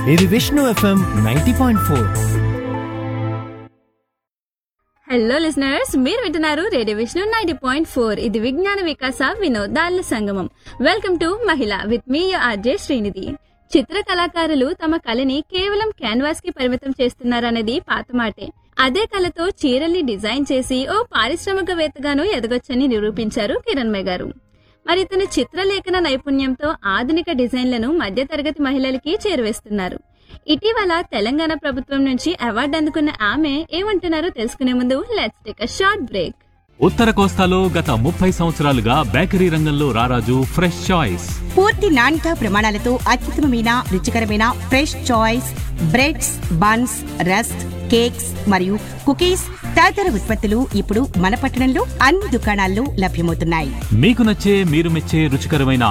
ఇది Vishnu FM ninety point four hello listeners మీరు వింటున్నారు radio Vishnu ninety point four ఇది విజ్ఞాన వికాస వినోదాల సంగమం వెల్కమ్ టు మహిళ విత్ మీ ఆర్జే శ్రీనిధి చిత్ర కళాకారులు తమ కళని కేవలం క్యాన్వాస్ కి పరిమితం చేస్తున్నారనేది పాత మాటే అదే కళతో చీరల్ని డిజైన్ చేసి ఓ పారిశ్రామికవేత్తగాను ఎదగొచ్చని నిరూపించారు కిరణ్మయ్ గారు మరి తన చిత్రలేఖన నైపుణ్యంతో ఆధునిక డిజైన్లను మధ్యతరగతి మహిళలకి చేరువేస్తున్నారు ఇటీవల తెలంగాణ ప్రభుత్వం నుంచి అవార్డు అందుకున్న ఆమె ఏమంటున్నారో తెలుసుకునే ముందు let's take a short break ఉత్తర కోస్తాలో గత ముప్పై సంవత్సరాలుగా బేకరీ రంగంలో రారాజు ఫ్రెష్ చాయిస్ పూర్తి నాణ్యత ప్రమాణాలతో అత్యుత్తమమైన రుచికరమైన fresh choice breads buns rusk cakes మరియు కుకీస్ తదితర ఉత్పత్తులు ఇప్పుడు మన పట్టణంలో అన్ని దుకాణాల్లో లభ్యమవుతున్నాయి మీకు నచ్చే మీరు మెచ్చే రుచికరమైన